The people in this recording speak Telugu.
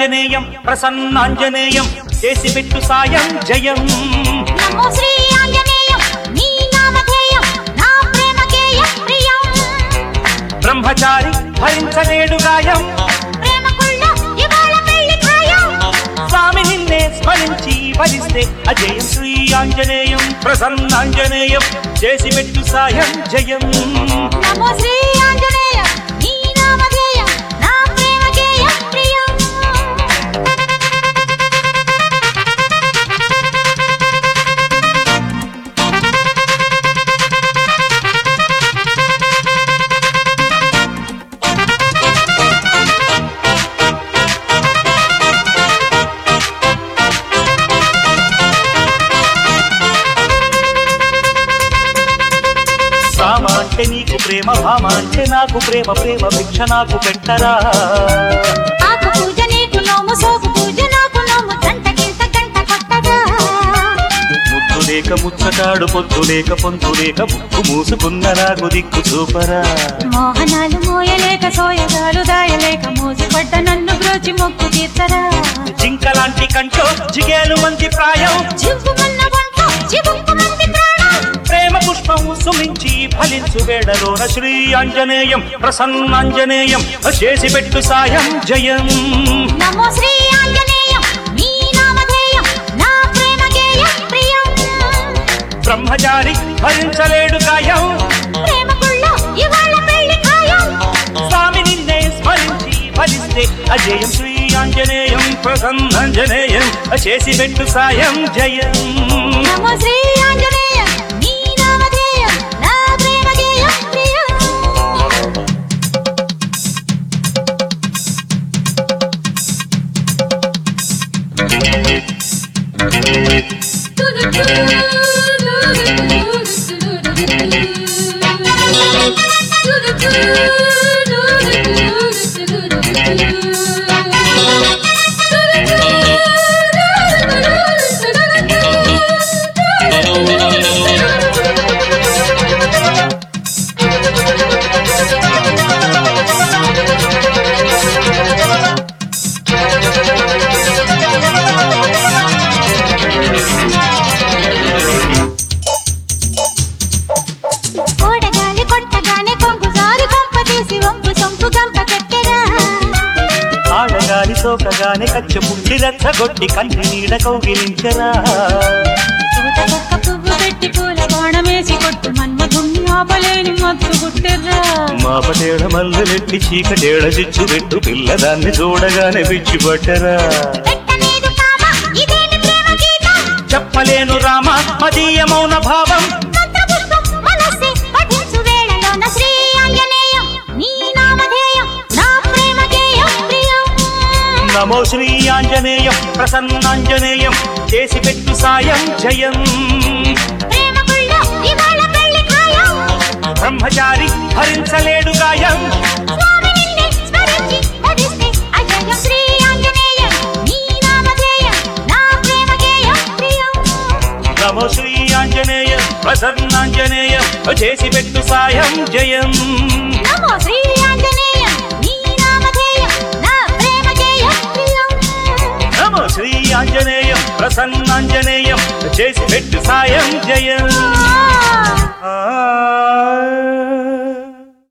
ఆంజనేయం ప్రసన్నాంజనేయం చేసి పెట్టు సాయం జయం నమో శ్రీ ఆంజనేయం నీ నామధేయం నా ప్రేమకేయ ప్రియం బ్రహ్మచారి భరించలేడు గాయం ప్రేమకుళ్ళ ఇవాళ పెళ్లి ఖాయం స్వామి నిన్నే స్మరించి భరిస్తే అజయం శ్రీ ఆంజనేయం ప్రసన్నాంజనేయం చేసి పెట్టు సాయం జయం నమో శ్రీ ఆంజనేయం నీ నామధేయం నా ప్రేమకేయ ప్రియం సామ అంటే నీకు ప్రేమ భామ అంటే నాకు ప్రేమ ప్రేమ భిక్ష నాకు పెట్టరా ఆకు పూజ నీకు నోము సోకు పూజ నాకు నోము జంట గింత గంట కొట్టగా ముద్దు లేక ముచ్చటాడు పొద్దు లేక పొందు లేక ముక్కు మూసుకున్న నాకు దిక్కు చూపరా మోహనాలు మోయలేక సోయగాలు దాయలేక మోసపడ్డ నన్ను బ్రోచి మొక్కు తీర్చరా జింకలాంటి కంటో జిగేలు మంది ప్రాయం చివ్వుమన్న వంట చివుక్కుమంది ప్రాణం ప్రేమ పుష్పం సుమించి ఫలించు వేడలోన శ్రీ ఆంజనేయం ప్రసన్నాంజనేయం చేసి పెట్టు సాయం జయం నమో శ్రీ ఆంజనేయం నీ నామధేయం నా ప్రేమకేయ ప్రియం బ్రహ్మచారి భరించలేడు గాయం ప్రేమకుళ్ళ ఇవాళ పెళ్లి ఖాయం స్వామి నిన్నే స్మరించి ఫలిస్తే అజయం శ్రీ ఆంజనేయం ప్రసన్నాంజనేయం చేసి పెట్టు సాయం జయం నమో శ్రీ ఆంజనేయం నీ నామధేయం నా ప్రేమకేయ ప్రియం కోడగాలి కొట్టగానే కొంగు జారి కొంప తీసి వంపు సొంపు గంప కట్టెరా ఆడగాలి సోకగానే కచ్చ పుట్టి రెచ్చగొట్టి కంటి నీడ కౌగిలించరా పూత పక్క పువ్వు పెట్టి పూల కోణమేసి కొట్టు మన్మధుణ్ణి ఆపలేని మత్తు గుట్టెర్రా మాపటేడ మల్లెలెట్టి చీకటేడ చిచ్చు పెట్టు పిల్లదాన్ని చూడగానే పిచ్చి పట్టరా పెట్టలేదు కామ ఇదేమి ప్రేమ గీతం చెప్పలేను రామ మదీయ మౌన భావం మంత్రపుష్పం మనస్సే పఠించు వేళలోన శ్రీ ఆంజనేయం నీ నామధేయం నా ప్రేమకేయం ప్రియం నమో శ్రీ ఆంజనేయం ప్రసన్నాంజనేయం చేసి పెట్టు సాయం జయం ప్రేమకుళ్ళ ఇవాళ పెళ్లి ఖాయం బ్రహ్మచారి భరించలేడు గాయం స్వామి నిన్నే స్మరించి భజిస్తే అజయం శ్రీ ఆంజనేయం నీ నామధేయం నా ప్రేమకేయం ప్రియం నమో శ్రీ ఆంజనేయం ప్రసన్నాంజనేయం చేసి పెట్టు సాయం జయం నమో శ్రీ ఆంజనేయం నీ నామధేయం నా ప్రేమకేయం ప్రియం నమో శ్రీ ఆంజనేయం ప్రసన్నాంజనేయం చేసి పెట్టు సాయం జయం ఆ ఆ